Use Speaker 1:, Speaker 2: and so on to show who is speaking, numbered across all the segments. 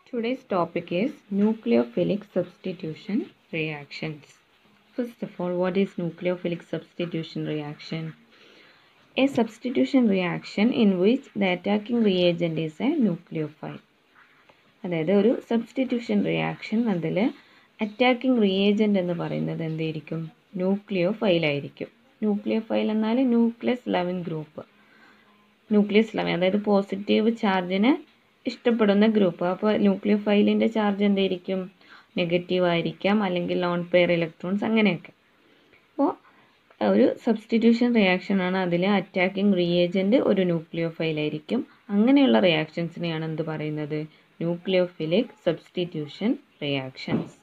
Speaker 1: Today's topic is nucleophilic substitution reactions. First of all, what is nucleophilic substitution reaction? A substitution reaction in which the attacking reagent is a nucleophile. അതായത് ഒരു substitution reaction അതിൽ attacking reagent എന്ന് പറയുന്നത് എന്തായിരിക്കും ന്യൂക്ലിയോ ഫൈലായിരിക്കും nucleophile എന്നാൽ nucleus leaving group nucleus leaving അതായത് പോസിറ്റീവ് ചാർജിനെ ഇഷ്ടപ്പെടുന്ന ഗ്രൂപ്പ് അപ്പോൾ ന്യൂക്ലിയോ ഫൈലിൻ്റെ ചാർജ് എന്തായിരിക്കും നെഗറ്റീവ് ആയിരിക്കാം അല്ലെങ്കിൽ നോൺ പെയർ ഇലക്ട്രോൺസ് അങ്ങനെയൊക്കെ അപ്പോൾ ഒരു സബ്സ്റ്റിറ്റ്യൂഷൻ റിയാക്ഷനാണ് അതിൽ അറ്റാക്കിംഗ് റിയേജൻറ്റ് ഒരു ന്യൂക്ലിയോ ഫൈലായിരിക്കും അങ്ങനെയുള്ള റിയാക്ഷൻസിനെയാണ് എന്ത് പറയുന്നത് ന്യൂക്ലിയോഫിലിക് സബ്സ്റ്റിറ്റ്യൂഷൻ റിയാക്ഷൻസ്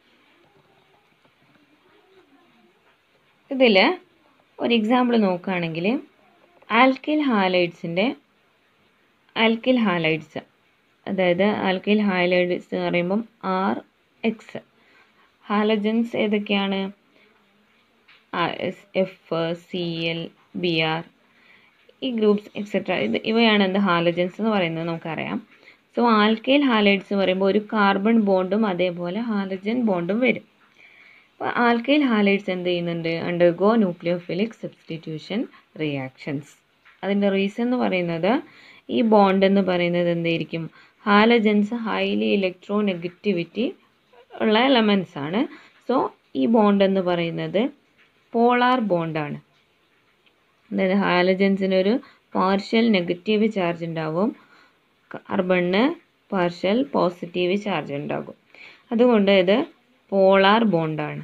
Speaker 1: ഇതിൽ ഒരു എക്സാമ്പിൾ നോക്കുകയാണെങ്കിൽ ആൽക്കിൽ ഹാലൈഡ്സിൻ്റെ ആൽക്കിൽ ഹാലൈഡ്സ് അതായത് ആൽക്കിൽ ഹാലൈഡ്സ് എന്ന് പറയുമ്പം ആർ എക്സ് ഹാലജൻസ് ഏതൊക്കെയാണ് F C L B R ഈ ഗ്രൂപ്പ്സ് എക്സെട്ര ഇത് ഇവയാണ് എന്ത് ഹാലജൻസ് എന്ന് പറയുന്നത് നമുക്കറിയാം സോ ആൽക്കൈൽ ഹാലൈഡ്സ് പറയുമ്പോൾ ഒരു കാർബൺ ബോണ്ടും അതേപോലെ ഹാലജൻ ബോണ്ടും വരും അപ്പോൾ ആൽക്കൈൽ ഹാലൈഡ്സ് എന്ത് ചെയ്യുന്നുണ്ട് അണ്ടർഗോ ന്യൂക്ലിയോഫിലിക് സബ്സ്റ്റിറ്റ്യൂഷൻ റിയാക്ഷൻസ് അതിൻ്റെ റീസൺ എന്ന് പറയുന്നത് ഈ ബോണ്ട് എന്ന് പറയുന്നത് എന്തായിരിക്കും ഹാലജൻസ് ഹൈലി ഇലക്ട്രോ നെഗറ്റിവിറ്റി ഉള്ള എലമെൻസ് ആണ് സോ ഈ ബോണ്ട് എന്ന് പറയുന്നത് പോളാർ ബോണ്ടാണ് അതായത് ഹാലജൻസിന് ഒരു പാർഷ്യൽ നെഗറ്റീവ് ചാർജ് ഉണ്ടാവും കാർബണിന് പാർഷ്യൽ പോസിറ്റീവ് ചാർജ് ഉണ്ടാകും അതുകൊണ്ട് ഇത് പോളാർ ബോണ്ടാണ്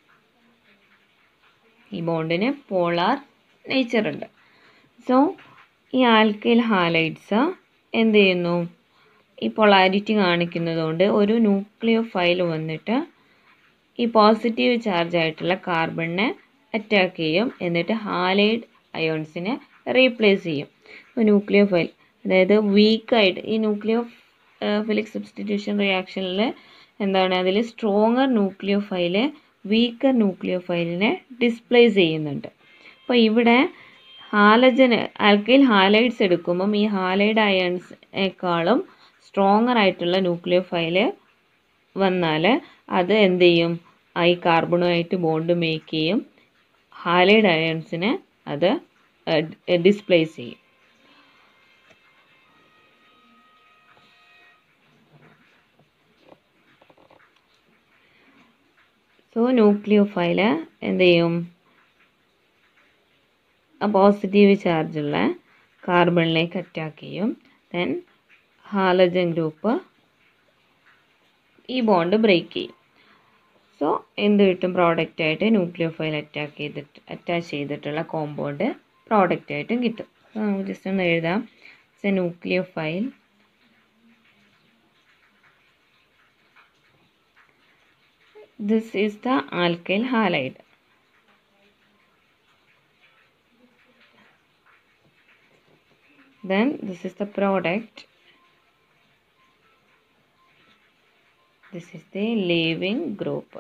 Speaker 1: ഈ ബോണ്ടിന് പോളാർ നേച്ചർ ഉണ്ട് സോ ഈ ആൽക്കൈൽ ഹാലൈഡ്സ് എന്ത് ചെയ്യുന്നു ഈ പൊളാരിറ്റി കാണിക്കുന്നതുകൊണ്ട് ഒരു ന്യൂക്ലിയോ ഫൈൽ വന്നിട്ട് ഈ പോസിറ്റീവ് ചാർജ് ആയിട്ടുള്ള കാർബണിനെ അറ്റാക്ക് ചെയ്യും എന്നിട്ട് ഹാലൈഡ് അയോൺസിനെ റീപ്ലേസ് ചെയ്യും അപ്പോൾ ന്യൂക്ലിയോ ഫൈൽ അതായത് വീക്കായിട്ട് ഈ ന്യൂക്ലിയോ ഫിലിക് സബ്സ്റ്റിറ്റ്യൂഷൻ റിയാക്ഷനിൽ എന്താണ് അതിൽ സ്ട്രോങ്ങർ ന്യൂക്ലിയോ ഫൈല് വീക്കർ ന്യൂക്ലിയോ ഫൈലിനെ ഡിസ്പ്ലേസ് ചെയ്യുന്നുണ്ട് അപ്പോൾ ഇവിടെ ഹാലജന് ആൽക്കൈൽ ഹാലൈഡ്സ് എടുക്കുമ്പം ഈ ഹാലൈഡ് അയൺസിനേക്കാളും സ്ട്രോങ്ങർ ആയിട്ടുള്ള ന്യൂക്ലിയോ ഫൈല് വന്നാൽ അത് എന്ത് ചെയ്യും ഈ കാർബണുമായിട്ട് ബോണ്ട് മേക്ക് ചെയ്യും ഹാലൈഡ് അയൺസിനെ അത് ഡിസ്പ്ലേസ് ചെയ്യും സോ ന്യൂക്ലിയോഫൈൽ എന്ത് ചെയ്യും പോസിറ്റീവ് ചാർജുള്ള കാർബണിലേക്ക് അറ്റാക്ക് ചെയ്യും ദെൻ ഹാലജൻ ഗ്രൂപ്പ് ഈ ബോണ്ട് ബ്രേക്ക് ചെയ്യും സോ എന്ത് കിട്ടും പ്രോഡക്റ്റ് ആയിട്ട് ന്യൂക്ലിയോഫൈൽ അറ്റാക്ക് ചെയ്തിട്ട് അറ്റാച്ച് ചെയ്തിട്ടുള്ള കോമ്പൗണ്ട് പ്രോഡക്റ്റ് ആയിട്ടും കിട്ടും സോ നമുക്ക് ജസ്റ്റ് ഒന്ന് എഴുതാം it's a nucleophile this is the alkyl halide then this is the product this is the leaving group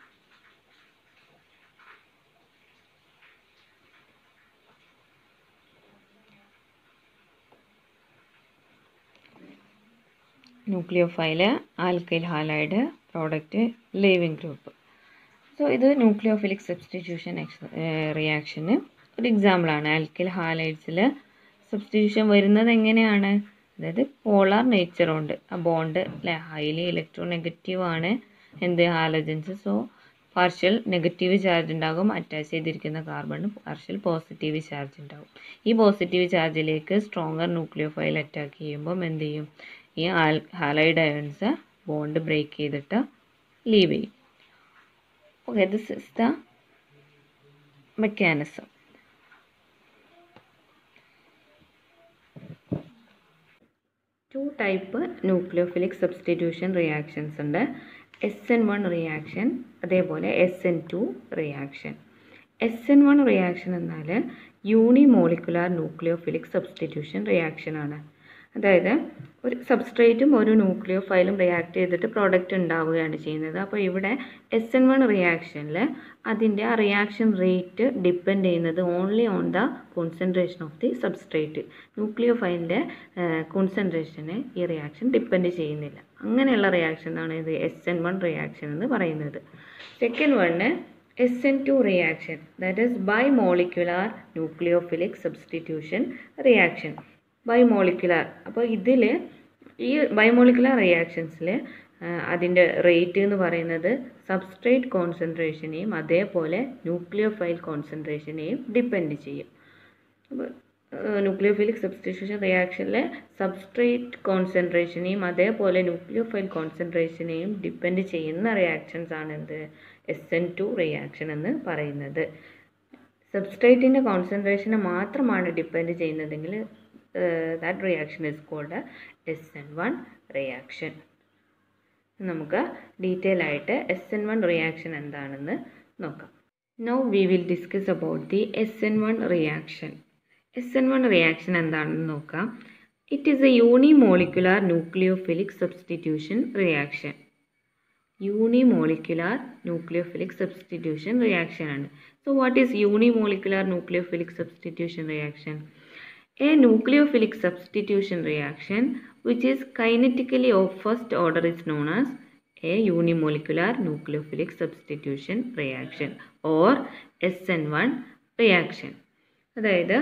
Speaker 1: nucleophile alkyl halide product leaving group so ഇത് nucleophilic substitution റിയാക്ഷന് ഒരു എക്സാമ്പിളാണ് alkyl ഹാലൈഡ്സിൽ substitution വരുന്നത് എങ്ങനെയാണ് അതായത് പോളാർ നേച്ചർ ഉണ്ട് ആ bond അല്ലെ ഹൈലി ഇലക്ട്രോ നെഗറ്റീവ് ആണ് എന്ത് halogens so partial negative charge ഉണ്ടാകും അറ്റാച്ച് ചെയ്തിരിക്കുന്ന കാർബണിന് പാർഷ്യൽ പോസിറ്റീവ് ചാർജ് ഉണ്ടാകും ഈ പോസിറ്റീവ് ചാർജിലേക്ക് സ്ട്രോങ്ങർ ന്യൂക്ലിയോഫൈൽ അറ്റാക്ക് ചെയ്യുമ്പം എന്ത് ചെയ്യും ഈ ആൽ ഹാലൈഡ് അയൺസ് ബോണ്ട് ബ്രേക്ക് ചെയ്തിട്ട് ലീവ് ചെയ്യും okay this is the mechanism two type nucleophilic substitution reactions ഉണ്ട് എസ് എൻ വൺ റിയാക്ഷൻ അതേപോലെ S N two reaction S N one reaction എന്നാൽ യൂണിമോളിക്കുലാർ ന്യൂക്ലിയോഫിലിക് സബ്സ്റ്റിറ്റ്യൂഷൻ റിയാക്ഷൻ ആണ് അതായത് ഒരു സബ്സ്ട്രേറ്റും ഒരു ന്യൂക്ലിയോ ഫൈലും react ചെയ്തിട്ട് പ്രോഡക്റ്റ് ഉണ്ടാവുകയാണ് ചെയ്യുന്നത് അപ്പോൾ ഇവിടെ എസ് എൻ വൺ റിയാക്ഷനിൽ അതിൻ്റെ ആ റിയാക്ഷൻ റേറ്റ് ഡിപ്പെൻഡ് ചെയ്യുന്നത് only on the concentration of the substrate ന്യൂക്ലിയോ ഫൈലിൻ്റെ കോൺസെൻട്രേഷനെ ഈ റിയാക്ഷൻ ഡിപ്പെൻഡ് ചെയ്യുന്നില്ല അങ്ങനെയുള്ള റിയാക്ഷനാണ് ഇത് എസ് എൻ വൺ റിയാക്ഷൻ എന്ന് പറയുന്നത് second one S N two reaction that is bimolecular nucleophilic substitution reaction bimolecular അപ്പോൾ ഇതിൽ ഈ ബൈമോളിക്കുലാർ റിയാക്ഷൻസിൽ അതിൻ്റെ റേറ്റ് എന്ന് പറയുന്നത് സബ്സ്ട്രേറ്റ് കോൺസെൻട്രേഷനെയും അതേപോലെ ന്യൂക്ലിയോഫൈൽ കോൺസെൻട്രേഷനെയും ഡിപ്പെൻഡ് ചെയ്യും അപ്പോൾ ന്യൂക്ലിയോഫിലിക് സബ്സ്റ്റിറ്റ്യൂഷൻ റിയാക്ഷനിലെ സബ്സ്ട്രേറ്റ് കോൺസെൻട്രേഷനെയും അതേപോലെ ന്യൂക്ലിയോഫൈൽ കോൺസെൻട്രേഷനെയും ഡിപ്പെൻഡ് ചെയ്യുന്ന റിയാക്ഷൻസ് ആണ് എന്ത് എസ് എൻ ടു റിയാക്ഷൻ എന്ന് പറയുന്നത് സബ്സ്ട്രേറ്റിൻ്റെ കോൺസെൻട്രേഷനെ മാത്രമാണ് ഡിപ്പെൻഡ് ചെയ്യുന്നതെങ്കിൽ that reaction is called S N one reaction നമുക്ക് ഡീറ്റെയിൽ ആയിട്ട് എസ് എൻ വൺ റിയാക്ഷൻ എന്താണെന്ന് നോക്കാം now we will discuss about the S N one reaction S N one reaction എന്താണെന്ന് നോക്കാം it is a unimolecular nucleophilic substitution reaction unimolecular nucleophilic substitution reaction ആണ് so what is unimolecular nucleophilic substitution reaction A nucleophilic substitution reaction which is kinetically of first order is known as a unimolecular nucleophilic substitution reaction or SN1 reaction. അതായത്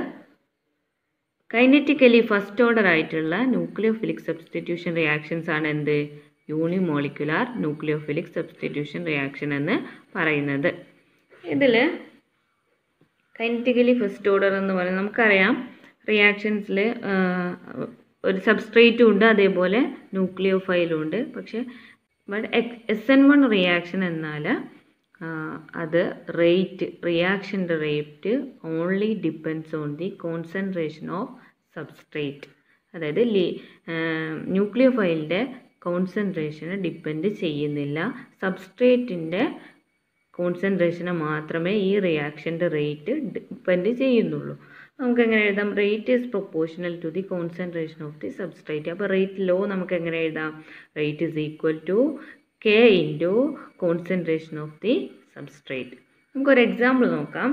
Speaker 1: kinetically first order ആയിട്ടുള്ള nucleophilic substitution reactions ആണ് എന്ത് unimolecular nucleophilic substitution reaction എന്ന് പറയുന്നത് ഇതിൽ കൈനറ്റിക്കലി first order എന്ന് പറയുന്നത് നമുക്കറിയാം റിയാക്ഷൻസിൽ ഒരു സബ്സ്ട്രേറ്റും ഉണ്ട് അതേപോലെ ന്യൂക്ലിയോ ഫൈലും ഉണ്ട് പക്ഷേ but S N one reaction എന്നാൽ അത് റേറ്റ് റിയാക്ഷൻ്റെ rate only depends on the concentration of substrate അതായത് ലി ന്യൂക്ലിയോ ഫൈലിൻ്റെ കോൺസെൻട്രേഷന് ഡിപ്പെൻഡ് ചെയ്യുന്നില്ല സബ്സ്ട്രേറ്റിൻ്റെ കോൺസെൻട്രേഷനെ മാത്രമേ ഈ റിയാക്ഷൻ്റെ റേറ്റ് ഡിപ്പെൻഡ് ചെയ്യുന്നുള്ളൂ നമുക്ക് എങ്ങനെ എഴുതാം rate is proportional to the concentration of the substrate അപ്പോൾ റേറ്റ് ലോ നമുക്ക് എങ്ങനെ എഴുതാം rate is equal to K into concentration of the substrate നമുക്കൊരു എക്സാമ്പിൾ നോക്കാം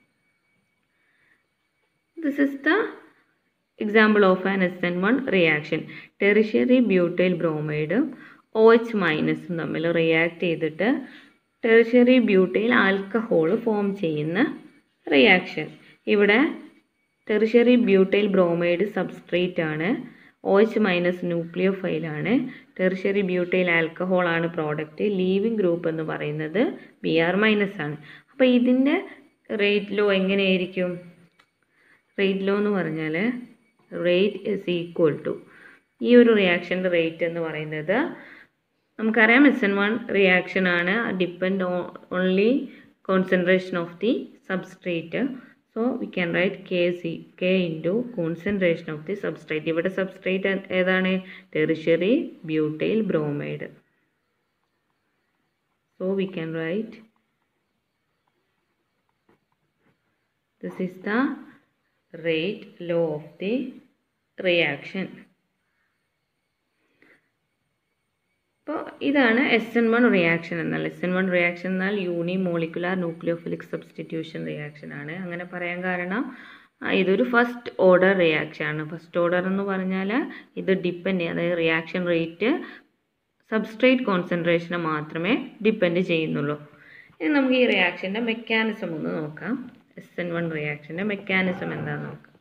Speaker 1: this is the example of an S N one reaction tertiary butyl ബ്രോമൈഡും O H മൈനസും തമ്മിൽ react ചെയ്തിട്ട് ടെറിഷ്യറി ബ്യൂട്ടൈൽ ആൽക്കഹോൾ ഫോം ചെയ്യുന്ന റിയാക്ഷൻ ഇവിടെ tertiary butyl bromide substrate ആണ് O H minus ന്യൂക്ലിയോ ഫൈലാണ് ടെറിഷ്യറി ബ്യൂട്ടൈൽ ആൽക്കഹോൾ ആണ് പ്രോഡക്റ്റ് ലീവിംഗ് ഗ്രൂപ്പ് എന്ന് പറയുന്നത് ബി ആർ മൈനസ് ആണ് അപ്പോൾ ഇതിൻ്റെ റേറ്റ് ലോ എങ്ങനെയായിരിക്കും റേറ്റ് ലോ എന്ന് പറഞ്ഞാൽ റേറ്റ് ഇസ് ഈക്വൽ ടു ഈ ഒരു റിയാക്ഷൻ്റെ റേറ്റ് എന്ന് പറയുന്നത് നമുക്കറിയാം എസ് എൻ വൺ റിയാക്ഷൻ ആണ് depend only concentration of the substrate so we can write K C K into concentration of the substrate ഇവിടെ സബ്സ്ട്രേറ്റ് ഏതാണ് tertiary butyl bromide so we can write this is the rate law of the reaction അപ്പോൾ ഇതാണ് S N one reaction എന്നാൽ S N one reaction എന്നാൽ unimolecular nucleophilic substitution reaction ആണ് അങ്ങനെ പറയാൻ കാരണം ഇതൊരു ഫസ്റ്റ് ഓർഡർ റിയാക്ഷൻ ആണ് ഫസ്റ്റ് ഓർഡർ എന്ന് പറഞ്ഞാൽ ഇത് ഡിപ്പെൻഡ് ചെയ്യും അതായത് റിയാക്ഷൻ റേറ്റ് സബ്സ്ട്രേറ്റ് കോൺസെൻട്രേഷനെ മാത്രമേ ഡിപ്പെൻഡ് ചെയ്യുന്നുള്ളൂ ഇനി നമുക്ക് ഈ റിയാക്ഷൻ്റെ മെക്കാനിസം ഒന്ന് നോക്കാം എസ് എൻ വൺ റിയാക്ഷൻ്റെ മെക്കാനിസം എന്താണെന്ന് നോക്കാം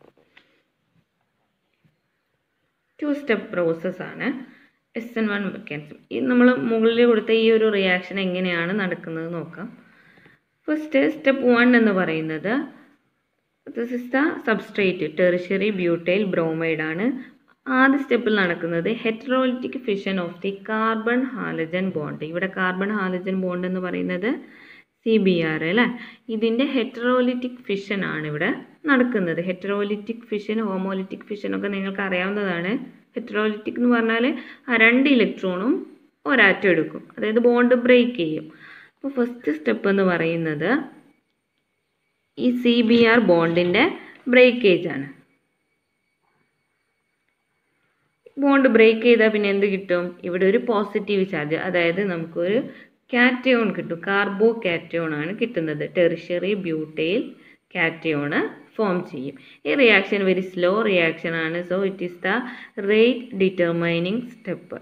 Speaker 1: ടു സ്റ്റെപ്പ് പ്രോസസ്സാണ് എസ് എൻ വൺ മെക്കാനിസം ഈ നമ്മൾ മുകളിൽ കൊടുത്ത ഈ ഒരു റിയാക്ഷൻ എങ്ങനെയാണ് നടക്കുന്നത് നോക്കാം ഫസ്റ്റ് സ്റ്റെപ്പ് വൺ എന്ന് പറയുന്നത് this is the substrate tertiary butyl bromide ആണ് ആദ്യ സ്റ്റെപ്പിൽ നടക്കുന്നത് heterolytic fission of the carbon halogen bond ഇവിടെ കാർബൺ ഹാലജൻ ബോണ്ട് എന്ന് പറയുന്നത് സി ബി ആർ അല്ലേ ഇതിൻ്റെ ഹെറ്ററോലിറ്റിക് ഫിഷൻ ആണ് ഇവിടെ നടക്കുന്നത് ഹെറ്ററോലിറ്റിക് ഫിഷൻ ഹോമോലിറ്റിക് ഫിഷൻ ഒക്കെ നിങ്ങൾക്ക് അറിയാവുന്നതാണ് ഹെറ്ററോലിറ്റിക് എന്ന് പറഞ്ഞാൽ ആ രണ്ട് ഇലക്ട്രോണും ഒരാറ്റം എടുക്കും അതായത് ബോണ്ട് ബ്രേക്ക് ചെയ്യും അപ്പോൾ ഫസ്റ്റ് സ്റ്റെപ്പ് എന്ന് പറയുന്നത് ഈ സി ബി ആർ ബോണ്ടിൻ്റെ ബ്രേക്കേജ് ആണ് ബോണ്ട് ബ്രേക്ക് ചെയ്താൽ പിന്നെ എന്ത് കിട്ടും ഇവിടെ ഒരു പോസിറ്റീവ് ചാർജ് അതായത് നമുക്കൊരു കാറ്റയോൺ കിട്ടും കാർബോ കാറ്റയോൺ ആണ് കിട്ടുന്നത് ടെറിഷറി ബ്യൂട്ടൈൽ കാറ്റയോണ് ഫോം ചെയ്യും ഈ റിയാക്ഷൻ വെരി സ്ലോ റിയാക്ഷൻ ആണ് so it is the rate determining step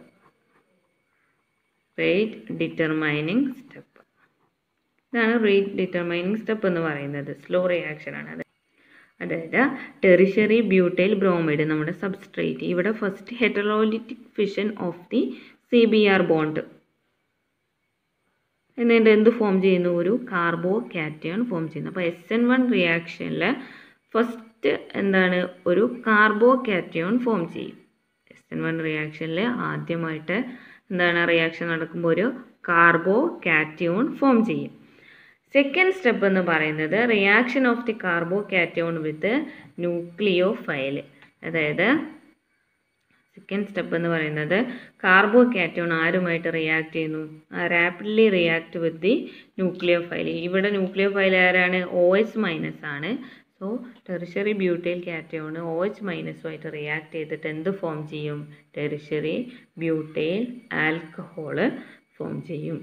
Speaker 1: rate determining step ഇതാണ് റേറ്റ് ഡിറ്റർമൈനിങ് സ്റ്റെപ്പ് എന്ന് പറയുന്നത് സ്ലോ റിയാക്ഷൻ ആണ് അത് അതായത് ടെറിഷറി ബ്യൂട്ടൈൽ ബ്രോമൈഡ് നമ്മുടെ സബ്സ്ട്രേറ്റ് ഇവിടെ first heterolytic fission of the C B R bond എന്നിട്ട് എന്ത് ഫോം ചെയ്യുന്നു ഒരു കാർബോ കാറ്റയോൺ ഫോം ചെയ്യുന്നു അപ്പോൾ എസ് എൻ വൺ റിയാക്ഷനിൽ ഫസ്റ്റ് എന്താണ് ഒരു കാർബോ കാറ്റയോൺ ഫോം ചെയ്യും എസ് എൻ വൺ റിയാക്ഷനിൽ ആദ്യമായിട്ട് എന്താണ് റിയാക്ഷൻ നടക്കുമ്പോൾ ഒരു കാർബോ കാറ്റയോൺ ഫോം ചെയ്യും സെക്കൻഡ് സ്റ്റെപ്പ് എന്ന് പറയുന്നത് reaction of the carbocation with nucleophile അതായത് സെക്കൻഡ് സ്റ്റെപ്പ് എന്ന് പറയുന്നത് കാർബോ കാറ്റയോൺ ആരുമായിട്ട് റിയാക്ട് ചെയ്യുന്നു rapidly react with the nucleophile ഇവിടെ ന്യൂക്ലിയോ ഫൈൽ ആരാണ് ഒ എച്ച് മൈനസ് ആണ് so tertiary butyl cation O H മൈനസുമായിട്ട് react ചെയ്തിട്ട് എന്ത് ഫോം ചെയ്യും ടെറിഷറി ബ്യൂട്ടൈൽ ആൽക്കഹോള് ഫോം ചെയ്യും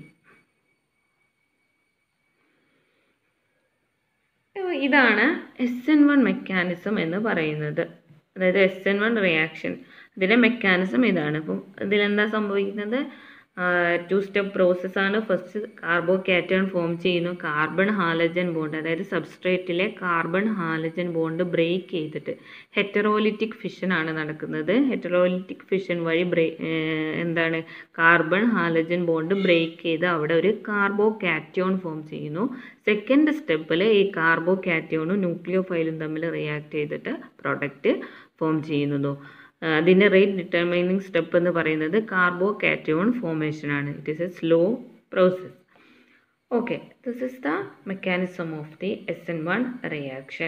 Speaker 1: ഇതാണ് എസ് എൻ വൺ മെക്കാനിസം എന്ന് പറയുന്നത് അതായത് എസ് എൻ വൺ റിയാക്ഷൻ ഇതിൻ്റെ മെക്കാനിസം ഇതാണ് അപ്പം ഇതിലെന്താ സംഭവിക്കുന്നത് ടു സ്റ്റെപ്പ് പ്രോസസ്സാണ് ഫസ്റ്റ് കാർബോ കാറ്റോൺ ഫോം ചെയ്യുന്നു കാർബൺ ഹാലജൻ ബോണ്ട് അതായത് സബ്സ്ട്രേറ്റിലെ കാർബൺ ഹാലജൻ ബോണ്ട് ബ്രേക്ക് ചെയ്തിട്ട് ഹെറ്ററോലിറ്റിക് ഫിഷൻ ആണ് നടക്കുന്നത് ഹെറ്ററോലിറ്റിക് ഫിഷൻ വഴി ബ്രേ എന്താണ് കാർബൺ ഹാലജൻ ബോണ്ട് ബ്രേക്ക് ചെയ്ത് അവിടെ ഒരു കാർബോ കാറ്റോൺ ഫോം ചെയ്യുന്നു സെക്കൻഡ് സ്റ്റെപ്പിൽ ഈ കാർബോ കാറ്റോണും ന്യൂക്ലിയോ ഫൈലും തമ്മിൽ റിയാക്ട് ചെയ്തിട്ട് പ്രൊഡക്റ്റ് ഫോം ചെയ്യുന്നു അതിൻ്റെ റേറ്റ് ഡിറ്റർമൈനിങ് സ്റ്റെപ്പ് എന്ന് പറയുന്നത് കാർബോ കാറ്റയോൺ ഫോമേഷൻ ആണ് it is a slow process okay this is the mechanism of the S N one reaction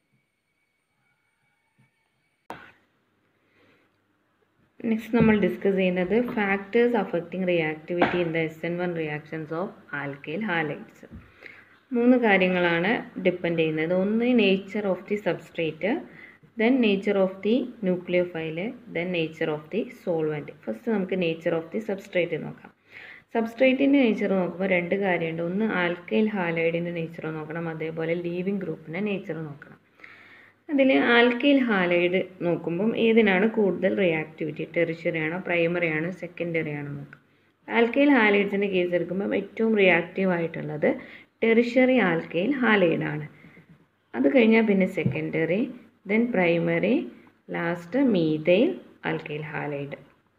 Speaker 1: next നമ്മൾ ഡിസ്കസ് ചെയ്യുന്നത് factors affecting reactivity in the S N one reactions of alkyl halides മൂന്ന് കാര്യങ്ങളാണ് depend ചെയ്യുന്നത് ഒന്ന് nature of the substrate then nature of the nucleophile then nature of the solvent first നമുക്ക് nature of the substrate നോക്കാം സബ്സ്ട്രേറ്റിൻ്റെ nature നോക്കുമ്പോൾ രണ്ട് കാര്യമുണ്ട് ഒന്ന് ആൽക്കൈൽ ഹാലൈഡിൻ്റെ നേച്ചർ നോക്കണം അതേപോലെ ലീവിങ് ഗ്രൂപ്പിൻ്റെ നേച്ചർ നോക്കണം അതിൽ ആൽക്കൈൽ ഹാലൈഡ് നോക്കുമ്പം ഏതിനാണ് കൂടുതൽ റിയാക്ടിവിറ്റി ടെറിഷറി ആണോ പ്രൈമറി ആണോ സെക്കൻഡറി ആണോ നോക്കാം ആൽക്കൈൽ ഹാലൈഡ്സിൻ്റെ കേസ് എടുക്കുമ്പോൾ ഏറ്റവും റിയാക്റ്റീവ് ആയിട്ടുള്ളത് ടെറിഷറി ആൽക്കൈൽ ഹാലൈഡാണ് അത് കഴിഞ്ഞാൽ പിന്നെ secondary then primary last methyl alkyl halide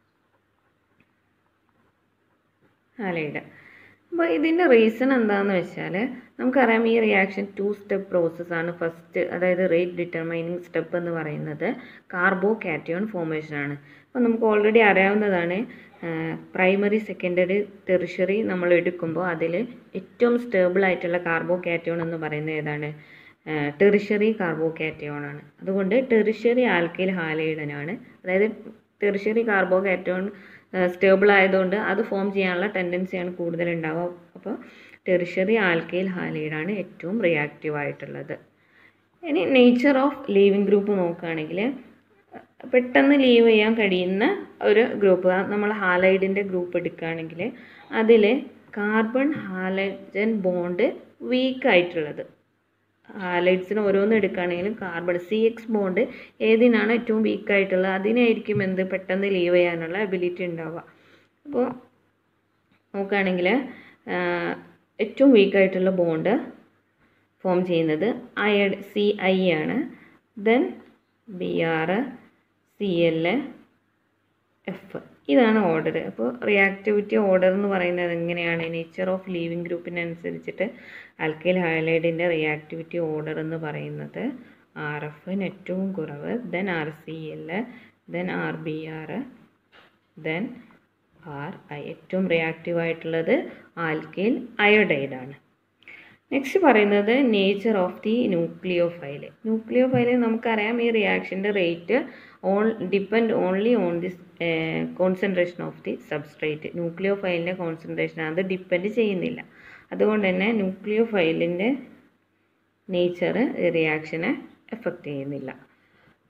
Speaker 1: halide അപ്പോൾ ഇതിൻ്റെ റീസൺ എന്താണെന്ന് വെച്ചാൽ നമുക്കറിയാം ഈ റിയാക്ഷൻ ടു സ്റ്റെപ്പ് പ്രോസസ്സാണ് ഫസ്റ്റ് അതായത് റേറ്റ് ഡിറ്റർമൈനിങ് സ്റ്റെപ്പ് എന്ന് പറയുന്നത് കാർബോ കാറ്റയോൺ ഫോമേഷൻ ആണ് അപ്പോൾ നമുക്ക് ഓൾറെഡി അറിയാവുന്നതാണ് പ്രൈമറി സെക്കൻഡറി ടെറിഷറി നമ്മൾ എടുക്കുമ്പോൾ അതിൽ ഏറ്റവും സ്റ്റേബിൾ ആയിട്ടുള്ള കാർബോ കാറ്റയോൺ എന്ന് പറയുന്നത് ഏതാണ് ടെറിഷറി കാർബോ കാറ്റയോൺ ആണ് അതുകൊണ്ട് ടെറിഷറി ആൽക്കൈൽ ഹാലൈഡനാണ് അതായത് ടെറിഷറി കാർബോ കാറ്റയോൺ സ്റ്റേബിൾ ആയതുകൊണ്ട് അത് ഫോം ചെയ്യാനുള്ള ടെൻഡൻസിയാണ് കൂടുതൽ ഉണ്ടാവുക അപ്പോൾ ടെറിഷറി ആൽക്കൈൽ ഹാലൈഡാണ് ഏറ്റവും റിയാക്റ്റീവ് ആയിട്ടുള്ളത് ഇനി നേച്ചർ ഓഫ് ലീവിങ് ഗ്രൂപ്പ് നോക്കുകയാണെങ്കിൽ പെട്ടെന്ന് ലീവ് ചെയ്യാൻ കഴിയുന്ന ഒരു ഗ്രൂപ്പ് നമ്മൾ ഹാലൈഡിൻ്റെ ഗ്രൂപ്പ് എടുക്കുകയാണെങ്കിൽ അതിൽ കാർബൺ ഹാലജൻ ബോണ്ട് വീക്ക് ആയിട്ടുള്ളത് ഹാലൈറ്റ്സിന് ഓരോന്ന് എടുക്കുകയാണെങ്കിലും കാർബൺ സി എക്സ് ബോണ്ട് ഏതിനാണ് ഏറ്റവും വീക്ക് ആയിട്ടുള്ളത് അതിനായിരിക്കും എന്ത് പെട്ടെന്ന് ലീവ് ചെയ്യാനുള്ള എബിലിറ്റി ഉണ്ടാവുക അപ്പോൾ നോക്കുകയാണെങ്കിൽ ഏറ്റവും വീക്ക് ആയിട്ടുള്ള ബോണ്ട് ഫോം ചെയ്യുന്നത് അയഡ് സി ഐ ആണ് then B R C L F ഇതാണ് ഓർഡർ അപ്പോൾ റിയാക്ടിവിറ്റി ഓർഡർ എന്ന് പറയുന്നത് എങ്ങനെയാണ് നേച്ചർ ഓഫ് ലീവിങ് ഗ്രൂപ്പിനനുസരിച്ചിട്ട് ആൽക്കൈൽ ഹൈലൈഡിൻ്റെ റിയാക്ടിവിറ്റി ഓർഡർ എന്ന് പറയുന്നത് ആർ എഫിന് ഏറ്റവും കുറവ് then R C L then R B R then R I ഏറ്റവും റിയാക്റ്റീവ് ആയിട്ടുള്ളത് ആൽക്കൈൽ അയോഡൈഡാണ് നെക്സ്റ്റ് പറയുന്നത് nature of the nucleophile nucleophile നമുക്കറിയാം ഈ റിയാക്ഷൻ്റെ rate on depend only on the concentration of the substrate ന്യൂക്ലിയോഫൈലിൻ്റെ കോൺസെൻട്രേഷൻ അത് ഡിപ്പെൻഡ് ചെയ്യുന്നില്ല അതുകൊണ്ട് തന്നെ ന്യൂക്ലിയോഫൈലിൻ്റെ നേച്ചർ റിയാക്ഷനെ എഫക്റ്റ് ചെയ്യുന്നില്ല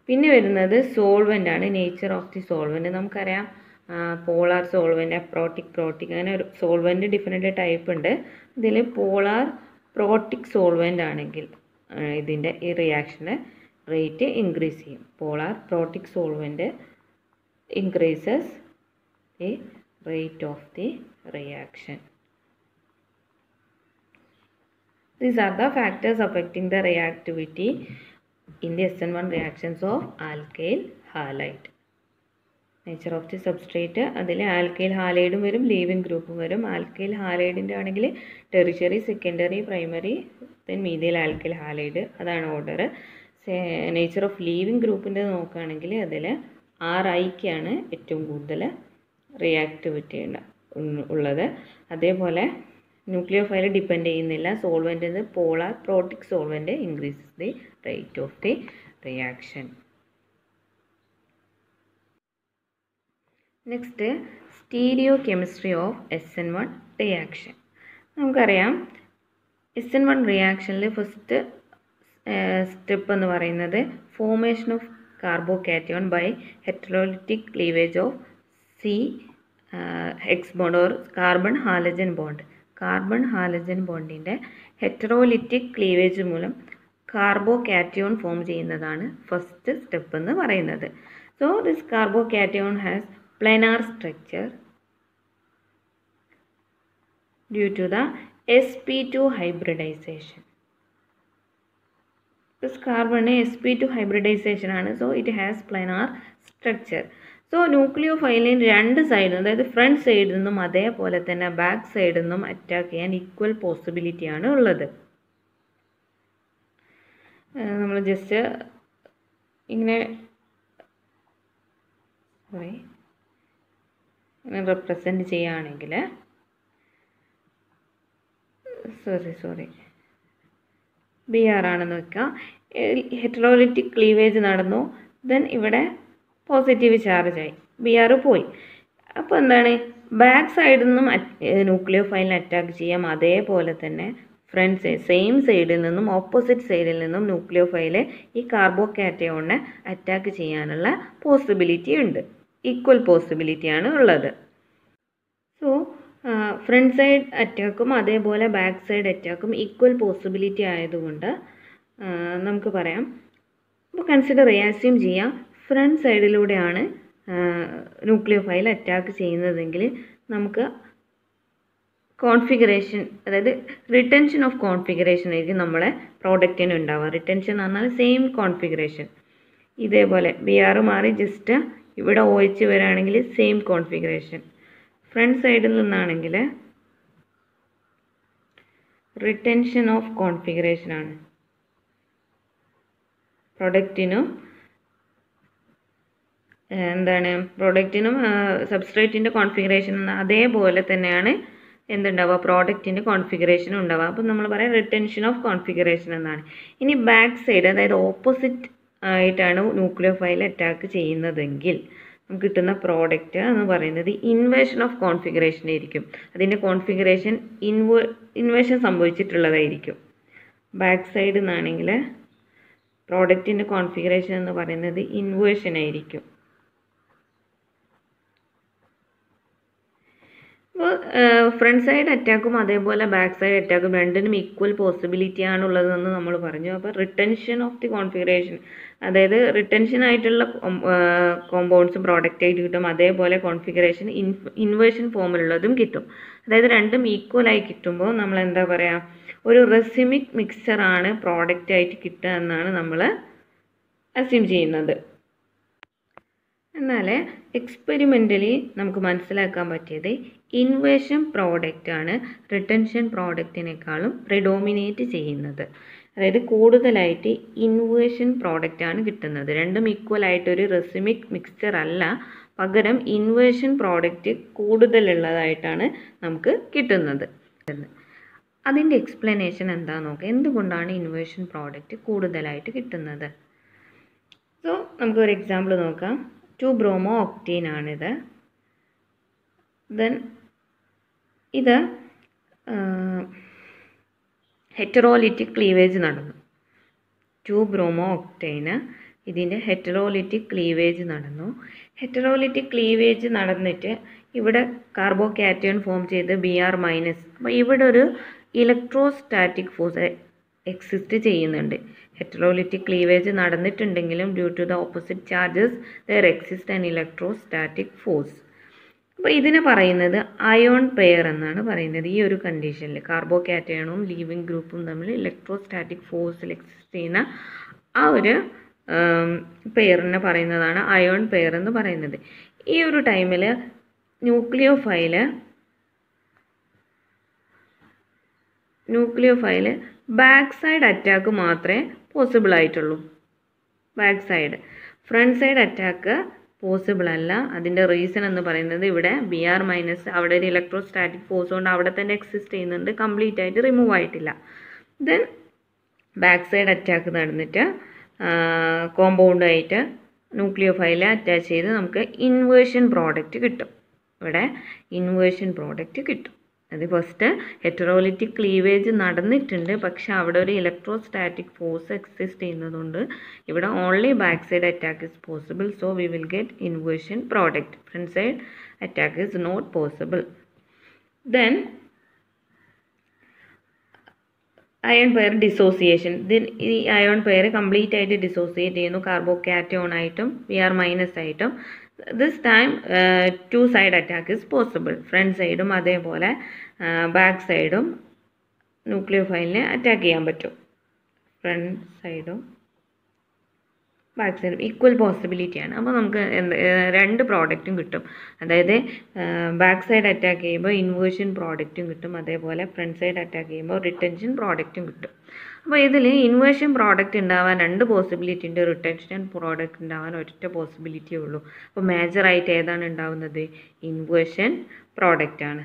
Speaker 1: പിന്നെ വരുന്നത് സോൾവെൻ്റ് ആണ് നേച്ചർ ഓഫ് ദി സോൾവെൻ്റ് നമുക്കറിയാം പോളാർ സോൾവെൻ്റ് അപ്രോട്ടിക് പ്രോട്ടിക് അങ്ങനെ ഒരു സോൾവെൻ്റ് ഡിഫറെൻറ്റ് ടൈപ്പ് ഉണ്ട് ഇതിൽ പോളാർ പ്രോട്ടിക് സോൾവെൻ്റ് ആണെങ്കിൽ ഇതിൻ്റെ ഈ റിയാക്ഷന് റേറ്റ് ഇൻക്രീസ് ചെയ്യും polar protic solvent increases the rate of the reaction These are the factors affecting the reactivity in the SN1 reactions of alkyl halide. Nature of the substrate അതിൽ alkyl ഹാലൈഡും വരും leaving ഗ്രൂപ്പും വരും alkyl ഹാലൈഡിൻ്റെ ആണെങ്കിൽ tertiary secondary primary then methyl alkyl halide അതാണ് order nature of leaving ഗ്രൂപ്പിൻ്റെ നോക്കുകയാണെങ്കിൽ അതിൽ ആർ ഐക്കാണ് ഏറ്റവും കൂടുതൽ റിയാക്ടിവിറ്റി ഉള്ളത് അതേപോലെ ന്യൂക്ലിയോ ഫയൽ ഡിപ്പെൻഡ് ചെയ്യുന്നില്ല solvent polar protic solvent increases the rate of the reaction next stereochemistry of S N one reaction നമുക്കറിയാം എസ് എൻ വൺ റിയാക്ഷനിൽ ഫസ്റ്റ് സ്റ്റെപ്പ് എന്ന് പറയുന്നത് formation of carbocation by heterolytic cleavage of C X bond or carbon halogen bond carbon halogen ബോണ്ടിൻ്റെ heterolytic cleavage മൂലം carbocation form ചെയ്യുന്നതാണ് first step എന്ന് പറയുന്നത് so this carbocation has planar structure due to the sp2 hybridization. This carbon sp2 hybridization ആണ് so it has planar structure so ന്യൂക്ലിയോഫൈലിൻ രണ്ട് സൈഡിൽ അതായത് ഫ്രണ്ട് സൈഡിൽ നിന്നും അതേപോലെ തന്നെ ബാക്ക് സൈഡിൽ നിന്നും അറ്റാക്ക് ചെയ്യാൻ ഈക്വൽ പോസിബിലിറ്റിയാണ് ഉള്ളത് നമ്മൾ ജസ്റ്റ് ഇങ്ങനെ സോറി റെപ്രസെൻ്റ് ചെയ്യുകയാണെങ്കിൽ സോറി സോറി ബി ആർ ആണെന്ന് വെക്കാം ഹെറ്ററോലിറ്റിക് ക്ലീവേജ് നടന്നു ദെൻ ഇവിടെ പോസിറ്റീവ് ചാർജ് ആയി ബി ആർ പോയി അപ്പോൾ എന്താണ് ബാക്ക് സൈഡിൽ നിന്നും ന്യൂക്ലിയോ ഫൈലിനെ അറ്റാക്ക് ചെയ്യാം അതേപോലെ തന്നെ ഫ്രണ്ട് സൈഡ് സെയിം സൈഡിൽ നിന്നും ഓപ്പോസിറ്റ് സൈഡിൽ നിന്നും ന്യൂക്ലിയോ ഫൈല് ഈ കാർബോകാറ്റയോണിനെ അറ്റാക്ക് ചെയ്യാനുള്ള പോസിബിലിറ്റി ഉണ്ട് ഈക്വൽ പോസിബിലിറ്റിയാണ് ഉള്ളത് സോ ഫ്രണ്ട് സൈഡ് അറ്റാക്കും അതേപോലെ ബാക്ക് സൈഡ് അറ്റാക്കും ഈക്വൽ പോസിബിലിറ്റി ആയതുകൊണ്ട് നമുക്ക് പറയാം ഇപ്പോൾ കൺസിഡർ ചെയ്യാസ്യൂം ചെയ്യാം ഫ്രണ്ട് സൈഡിലൂടെയാണ് ന്യൂക്ലിയോ ഫൈൽ അറ്റാക്ക് ചെയ്യുന്നതെങ്കിൽ നമുക്ക് കോൺഫിഗറേഷൻ അതായത് റിട്ടൻഷൻ ഓഫ് കോൺഫിഗറേഷൻ ആയിരിക്കും നമ്മളെ പ്രോഡക്റ്റിന് ഉണ്ടാവുക റിട്ടൻഷൻ എന്ന് പറഞ്ഞാൽ സെയിം കോൺഫിഗറേഷൻ ഇതേപോലെ ബി ആർ മാറി ജസ്റ്റ് ഇവിടെ ഒ എച്ച് വരാണെങ്കിൽ സെയിം കോൺഫിഗറേഷൻ ഫ്രണ്ട് സൈഡിൽ നിന്നാണെങ്കിൽ റിട്ടൻഷൻ ഓഫ് കോൺഫിഗറേഷൻ ആണ് പ്രൊഡക്റ്റിനും എന്താണ് പ്രൊഡക്റ്റിനും സബ്സ്ട്രേറ്റിൻ്റെ കോൺഫിഗറേഷൻ അതേപോലെ തന്നെയാണ് എന്തുണ്ടാവുക പ്രോഡക്റ്റിൻ്റെ കോൺഫിഗറേഷനും ഉണ്ടാവുക അപ്പോൾ നമ്മൾ പറയാം റിട്ടൻഷൻ ഓഫ് കോൺഫിഗറേഷൻ എന്നാണ് ഇനി ബാക്ക് സൈഡ് അതായത് ഓപ്പോസിറ്റ് ആയിട്ടാണ് ന്യൂക്ലിയോ ഫൈൽ അറ്റാക്ക് ചെയ്യുന്നതെങ്കിൽ നമുക്ക് കിട്ടുന്ന പ്രോഡക്റ്റ് എന്ന് പറയുന്നത് ഇൻവേഷൻ ഓഫ് കോൺഫിഗറേഷൻ ആയിരിക്കും അതിൻ്റെ കോൺഫിഗറേഷൻ ഇൻവേ ഇൻവേഷൻ സംഭവിച്ചിട്ടുള്ളതായിരിക്കും ബാക്ക് സൈഡിൽ നിന്നാണെങ്കിൽ പ്രോഡക്റ്റിൻ്റെ കോൺഫിഗറേഷൻ എന്ന് പറയുന്നത് ഇൻവേഷൻ ആയിരിക്കും അപ്പോൾ ഫ്രണ്ട് സൈഡ് അറ്റാക്കും അതേപോലെ ബാക്ക് സൈഡ് അറ്റാക്കും രണ്ടിനും ഈക്വൽ പോസിബിലിറ്റി ആണുള്ളതെന്ന് നമ്മൾ പറഞ്ഞു അപ്പോൾ റിട്ടൻഷൻ ഓഫ് ദി കോൺഫിഗറേഷൻ അതായത് റിട്ടൻഷൻ ആയിട്ടുള്ള കോമ്പൗണ്ട്സും പ്രോഡക്റ്റ് ആയിട്ട് കിട്ടും അതേപോലെ കോൺഫിഗറേഷൻ ഇൻ ഇൻവേർഷൻ ഫോമിലുള്ളതും കിട്ടും അതായത് രണ്ടും ഈക്വൽ ആയി കിട്ടുമ്പോൾ നമ്മൾ എന്താ പറയുക ഒരു റെസിമിക് മിക്സറാണ് പ്രോഡക്റ്റ് ആയിട്ട് കിട്ടുക എന്നാണ് നമ്മൾ അസ്യൂം ചെയ്യുന്നത് എന്നാൽ എക്സ്പെരിമെൻ്റലി നമുക്ക് മനസ്സിലാക്കാൻ പറ്റിയത് ഇൻവേഷൻ പ്രോഡക്റ്റ് ആണ് റിട്ടൻഷൻ പ്രോഡക്റ്റിനേക്കാളും പ്രിഡോമിനേറ്റ് ചെയ്യുന്നത് അതായത് കൂടുതലായിട്ട് ഇൻവേഷൻ പ്രോഡക്റ്റ് ആണ് കിട്ടുന്നത് രണ്ടും ഈക്വൽ ആയിട്ട് ഒരു റെസിമിക് മിക്സ്ചർ അല്ല പകരം ഇൻവേഷൻ പ്രോഡക്റ്റ് കൂടുതലുള്ളതായിട്ടാണ് നമുക്ക് കിട്ടുന്നത് അതിൻ്റെ എക്സ്പ്ലനേഷൻ എന്താണെന്ന് നോക്കാം എന്തുകൊണ്ടാണ് ഇൻവേഷൻ പ്രോഡക്റ്റ് കൂടുതലായിട്ട് കിട്ടുന്നത് സോ നമുക്ക് ഒരു എക്സാമ്പിൾ നോക്കാം ടു ബ്രോമോ ഒക്ടീൻ ആണിത് ദെൻ ഇത് ഹെറ്ററോലിറ്റിക് ക്ലീവേജ് നടന്നു ടു ബ്രോമോ ഒക്ടൈന് ഇതിൻ്റെ ഹെറ്ററോലിറ്റിക് ക്ലീവേജ് നടന്നു ഹെറ്ററോലിറ്റിക് ക്ലീവേജ് നടന്നിട്ട് ഇവിടെ കാർബോകാറ്റയോൺ ഫോം ചെയ്ത് ബി ആർ മൈനസ് അപ്പോൾ ഇവിടെ ഒരു ഇലക്ട്രോസ്റ്റാറ്റിക് ഫോഴ്സ് എക്സിസ്റ്റ് ചെയ്യുന്നുണ്ട് ഹെറ്ററോലിറ്റിക് ക്ലീവേജ് നടന്നിട്ടുണ്ടെങ്കിലും due to the opposite charges there exist an electrostatic force അപ്പോൾ ഇതിനെ പറയുന്നത് അയോൺ പെയർ എന്നാണ് പറയുന്നത് ഈ ഒരു കണ്ടീഷനിൽ കാർബോകാറ്റയോണും ലീവിങ് ഗ്രൂപ്പും തമ്മിൽ ഇലക്ട്രോസ്റ്റാറ്റിക് ഫോഴ്സിൽ എക്സിസ്റ്റ് ചെയ്യുന്ന ആ ഒരു പെയറിനെ പറയുന്നതാണ് അയോൺ പെയർ എന്ന് പറയുന്നത് ഈ ഒരു ടൈമിൽ nucleophile nucleophile back side attack മാത്രമേ പോസിബിൾ ആയിട്ടുള്ളൂ back side front side attack possible അല്ല അതിൻ്റെ റീസൺ എന്ന് പറയുന്നത് ഇവിടെ ബി ആർ മൈനസ് അവിടെ ഒരു ഇലക്ട്രോസ്റ്റാറ്റിക് ഫോഴ്സ് കൊണ്ട് അവിടെ തന്നെ എക്സിസ്റ്റ് ചെയ്യുന്നുണ്ട് കംപ്ലീറ്റ് ആയിട്ട് റിമൂവ് ആയിട്ടില്ല ദെൻ ബാക്ക് സൈഡ് അറ്റാക്ക് നടന്നിട്ട് കോമ്പൗണ്ടായിട്ട് ന്യൂക്ലിയോഫൈൽ അറ്റാച്ച് ചെയ്ത് നമുക്ക് ഇൻവേർഷൻ പ്രോഡക്റ്റ് കിട്ടും ഇവിടെ ഇൻവേർഷൻ പ്രോഡക്റ്റ് കിട്ടും അത് ഫസ്റ്റ് ഹെറ്ററോലിറ്റിക് ക്ലീവേജ് നടന്നിട്ടുണ്ട് പക്ഷെ അവിടെ ഒരു ഇലക്ട്രോസ്റ്റാറ്റിക് ഫോഴ്സ് എക്സിസ്റ്റ് ചെയ്യുന്നതുകൊണ്ട് ഇവിടെ only back side attack is possible so we will get inversion product front side attack is not possible then ion pair dissociation ഇതിൽ ഈ അയോൺ പെയർ കംപ്ലീറ്റ് ആയിട്ട് ഡിസോസിയേറ്റ് ചെയ്യുന്നു കാർബോകാറ്റോൺ ആയിട്ടും വി ആർ മൈനസ് ആയിട്ടും this time two side attack is possible front സൈഡും അതേപോലെ back സൈഡും ന്യൂക്ലിയോഫൈലിനെ attack ചെയ്യാൻ പറ്റും ഫ്രണ്ട് സൈഡും ബാക്ക് സൈഡും ഈക്വൽ പോസിബിലിറ്റിയാണ് അപ്പോൾ നമുക്ക് എന്ത് രണ്ട് പ്രോഡക്റ്റും കിട്ടും അതായത് ബാക്ക് സൈഡ് അറ്റാക്ക് ചെയ്യുമ്പോൾ ഇൻവേർഷൻ പ്രോഡക്റ്റും കിട്ടും അതേപോലെ ഫ്രണ്ട് സൈഡ് അറ്റാക്ക് ചെയ്യുമ്പോൾ റിട്ടൻഷൻ പ്രോഡക്റ്റും കിട്ടും അപ്പോൾ ഇതിൽ ഇൻവേർഷൻ പ്രോഡക്റ്റ് ഉണ്ടാവാൻ രണ്ട് പോസിബിലിറ്റി ഉണ്ട് റിട്ടൻഷൻ പ്രോഡക്റ്റ് ഉണ്ടാവാൻ ഒറ്റ പോസിബിലിറ്റിയേ ഉള്ളൂ അപ്പോൾ മേജറായിട്ട് ഏതാണ് ഉണ്ടാവുന്നത് ഇൻവേർഷൻ പ്രോഡക്റ്റാണ്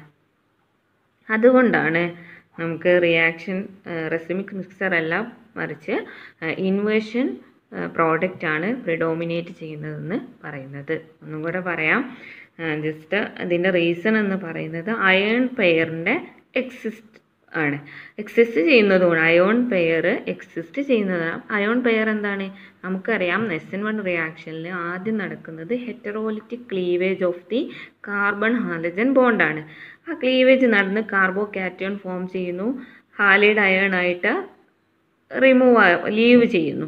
Speaker 1: അതുകൊണ്ടാണ് നമുക്ക് റിയാക്ഷൻ റെസിമിക് മിക്സർ അല്ല മറിച്ച് ഇൻവേർഷൻ പ്രോഡക്റ്റ് ആണ് പ്രിഡോമിനേറ്റ് ചെയ്യുന്നതെന്ന് പറയുന്നത് ഒന്നും കൂടെ പറയാം ജസ്റ്റ് അതിൻ്റെ റീസൺ എന്ന് പറയുന്നത് അയൺ പെയറിൻ്റെ എക്സിസ്റ്റ് ആണ് എക്സിസ്റ്റ് ചെയ്യുന്നതുകൊണ്ട് അയോൺ പെയർ എക്സിസ്റ്റ് ചെയ്യുന്നതാണ് അയോൺ പെയർ എന്താണ് നമുക്കറിയാം എസ് എൻ വൺ റിയാക്ഷനിൽ ആദ്യം നടക്കുന്നത് heterolytic cleavage of the carbon halogen ബോണ്ടാണ് ആ ക്ലീവേജ് നടന്ന് കാർബോകാറ്റയോൺ ഫോം ചെയ്യുന്നു ഹാലൈഡ് അയൺ ആയിട്ട് റിമൂവ് ലീവ് ചെയ്യുന്നു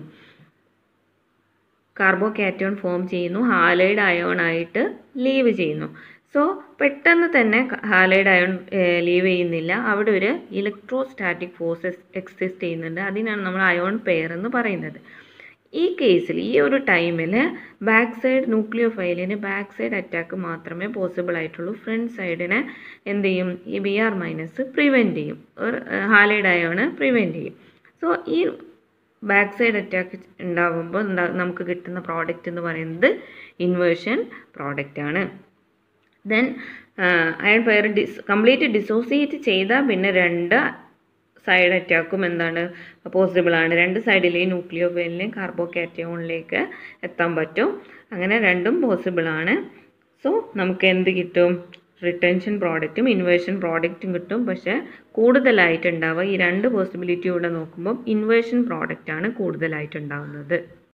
Speaker 1: കാർബോകാറ്റയോൺ ഫോം ചെയ്യുന്നു ഹാലൈഡ് അയോൺ ആയിട്ട് ലീവ് ചെയ്യുന്നു സോ പെട്ടെന്ന് തന്നെ ഹാലൈഡ് അയോൺ ലീവ് ചെയ്യുന്നില്ല അവിടെ ഒരു ഇലക്ട്രോസ്റ്റാറ്റിക് ഫോഴ്സ് എക്സിസ്റ്റ് ചെയ്യുന്നുണ്ട് അതിനാണ് നമ്മൾ അയോൺ പെയർ എന്ന് പറയുന്നത് ഈ കേസിൽ ഈ ഒരു ടൈമിൽ ബാക്ക് സൈഡ് ന്യൂക്ലിയോഫൈലിന് ബാക്ക് സൈഡ് അറ്റാക്ക് മാത്രമേ പോസിബിൾ ആയിട്ടുള്ളൂ ഫ്രണ്ട് സൈഡിനെ എന്ത് ചെയ്യും ഈ ബി ആർ മൈനസ് പ്രിവെൻറ്റ് ചെയ്യും ഒരു ഹാലൈഡ് അയോണ് പ്രിവെൻറ്റ് ചെയ്യും സോ ഈ ബാക്ക് സൈഡ് അറ്റാക്ക് ഉണ്ടാകുമ്പോൾ നമുക്ക് കിട്ടുന്ന പ്രോഡക്റ്റ് എന്ന് പറയുന്നത് ഇൻവേർഷൻ പ്രോഡക്റ്റ് ആണ് then ion pair dis complete dissociate ചെയ്താൽ പിന്നെ രണ്ട് സൈഡ് അറ്റാക്കും എന്താണ് പോസിബിൾ ആണ് രണ്ട് സൈഡിലെയും ന്യൂക്ലിയോഫൈലിനെയും കാർബോകാറ്റയോണിലേക്ക് എത്താൻ പറ്റും അങ്ങനെ രണ്ടും പോസിബിൾ ആണ് സോ നമുക്ക് എന്ത് കിട്ടും റിട്ടൻഷൻ പ്രോഡക്റ്റും ഇൻവേർഷൻ പ്രോഡക്റ്റും കിട്ടും പക്ഷേ കൂടുതലായിട്ട് ഉണ്ടാവുക ഈ രണ്ട് പോസിബിലിറ്റിയൂടെ നോക്കുമ്പോൾ ഇൻവേർഷൻ പ്രോഡക്റ്റ് ആണ് കൂടുതലായിട്ട് ഉണ്ടാവുന്നത്